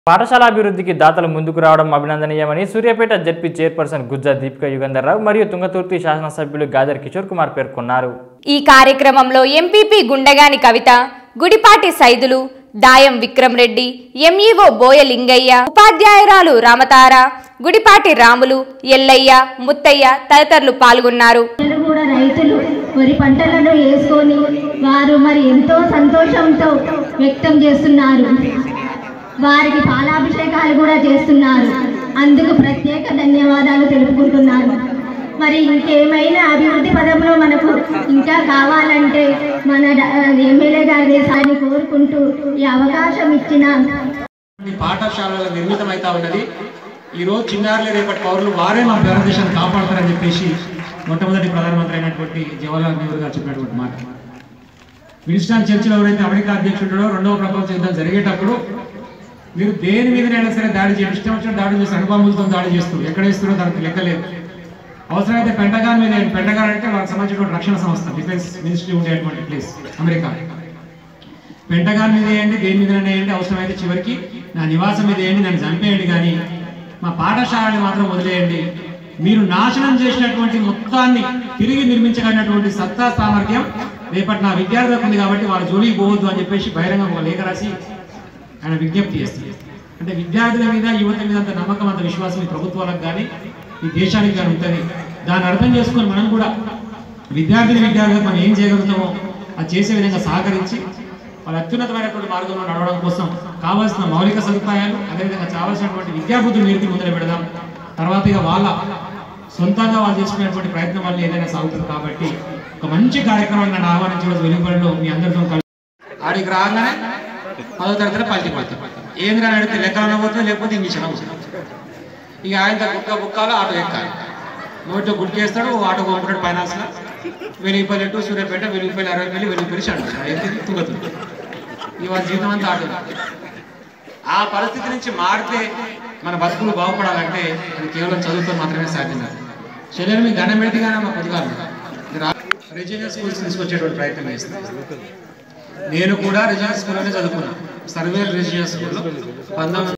పాఠశాల అభివృద్ధికి దాతలు ముందుకు రావడం అభినందనీయమని సూర్యాపేట జడ్పీ చైర్పర్సన్ గుజ్జా దీపిక యుగంధర్ రావు మరియు తుంగతుర్తి శాసనసభ్యులు గాదర్ కిషోర్ కుమార్ పేర్కొన్నారు ఈ కార్యక్రమంలో ఎంపీపీ గుండగాని కవిత గుడిపాటి సైదులు దాయం విక్రమ్ రెడ్డి ఎంఈఓ బోయ లింగయ్య ఉపాధ్యాయురాలు రామతార గుడిపాటి రాములు ఎల్లయ్య ముత్తయ్య తదితరులు పాల్గొన్నారు ప్రజలు కూడా రైతులు వరి పంటలను వేసుకొని వారు మరి ఎంతో సంతోషంతో వ్యక్తం చేస్తున్నారు వారికి పాలాభిషేకాలు కూడా చేస్తున్నారు అందుకు ప్రత్యేక ధన్యవాదాలు తెలుపుకుంటున్నారు మరి ఇంకేమైనా అభివృద్ధి పదంలో మనకు ఇంకా కావాలంటే మన ఎమ్మెల్యే గారి దేశాన్ని కోరుకుంటూ ఈ అవకాశం ఇచ్చిన ఈ పాఠశాలల నిర్మితమైతా ఉన్నది ఈ రోజు చిన్నారులే రేపటి పౌరులు వారే మా భారతదేశాన్ని కాపాడతారని చెప్పేసి మొట్టమొదటి ప్రధానమంత్రి అయినటువంటి జవహర్లాల్ నెహ్రూ గారు చెప్పినటువంటి మాట విన్స్టాన్ చర్చిల్ ఎవరైతే అమెరికా అధ్యక్షుడో రెండవ ప్రపంచ యుద్ధం జరిగేటప్పుడు మీరు దేని మీదనైనా సరే దాడి చేయండి ఇష్టం వచ్చిన దాడి చేసి అణుబాంబులతో దాడి చేస్తారు ఎక్కడ ఇస్తారో దానికి లెక్కలేదు అవసరమైతే పెంటగాన్ మీద పెంటగాన్ అంటే వాళ్ళకి సంబంధించినటువంటి రక్షణ సంస్థ డిఫెన్స్ మినిస్ట్రీ ఉండేటువంటి ప్లేస్ అమెరికా పెంటగాన్ మీద వేయండి దేని మీద వేయండి అవసరమైతే చివరికి నా నివాసం మీద వేయండి నన్ను చంపేయండి కానీ మా పాఠశాలని మాత్రం వదిలేయండి మీరు నాశనం చేసినటువంటి మొత్తాన్ని తిరిగి నిర్మించగలిగినటువంటి సత్తా సామర్థ్యం రేపటి నా విద్యార్థులకు ఉంది కాబట్టి వాళ్ళ జోలికి పోవద్దు అని చెప్పేసి బహిరంగ ఒక లేఖ రాసి ఆయన విజ్ఞప్తి చేస్తుంది అంటే విద్యార్థుల మీద యువత మీద అంత నమ్మకం అంత విశ్వాసం ఈ ప్రభుత్వాలకు కానీ ఈ దేశానికి కానీ ఉంటుంది దాన్ని అర్థం చేసుకొని మనం కూడా విద్యార్థిని విద్యార్థులకు మనం ఏం చేయగలుగుతామో అది చేసే విధంగా సహకరించి వాళ్ళ అత్యున్నతమైనటువంటి మార్గంలో నడవడం కోసం కావాల్సిన మౌలిక సదుపాయాలు అదేవిధంగా కావాల్సినటువంటి విద్యాబుద్ధులు నేర్పి ముందర పెడదాం తర్వాత ఇక వాళ్ళ సొంతంగా వాళ్ళు చేసుకునేటువంటి ప్రయత్నం వల్ల ఏదైనా సాగుతుంది కాబట్టి ఒక మంచి కార్యక్రమాన్ని నన్ను ఆహ్వానించడం వెలుగుబడిలో మీ అందరితో కలిసి ఆడికి రాగానే పదో తరగతిలో పల్టీ పడతాం ఏంద్రా అని అడిగితే లెక్కలు పోతుంది లేకపోతే ఇంగ్లీష్ పోతుంది ఇక ఆయన గుక్క బుక్కాలో ఆటో ఎక్కాలి నోట్లో గుడికేస్తాడు ఓ ఆటో కొనుక్కుంటాడు ఫైనాన్స్లో వెలిగిపల్లి టు సూర్యాపేట వెలిగిపల్లి అరవై వెళ్ళి వెలిగిపల్లి చండు తుంగతుంది ఇవాళ జీవితం అంతా ఆటో ఆ పరిస్థితి నుంచి మారితే మన బతుకులు బాగుపడాలంటే అది కేవలం చదువుతో మాత్రమే సాధ్యం శరీరం మీ దండం పెడితే కానీ మా పొద్దుగాలు రెజినల్ స్కూల్స్ తీసుకొచ్చేటువంటి ప్రయత్నం చేస్తాను నేను కూడా రెజినల్ స్కూల్లోనే చదువుకున్నాను సర్వేల్ రెజినల్ స్కూల్లో పంతొమ్మిది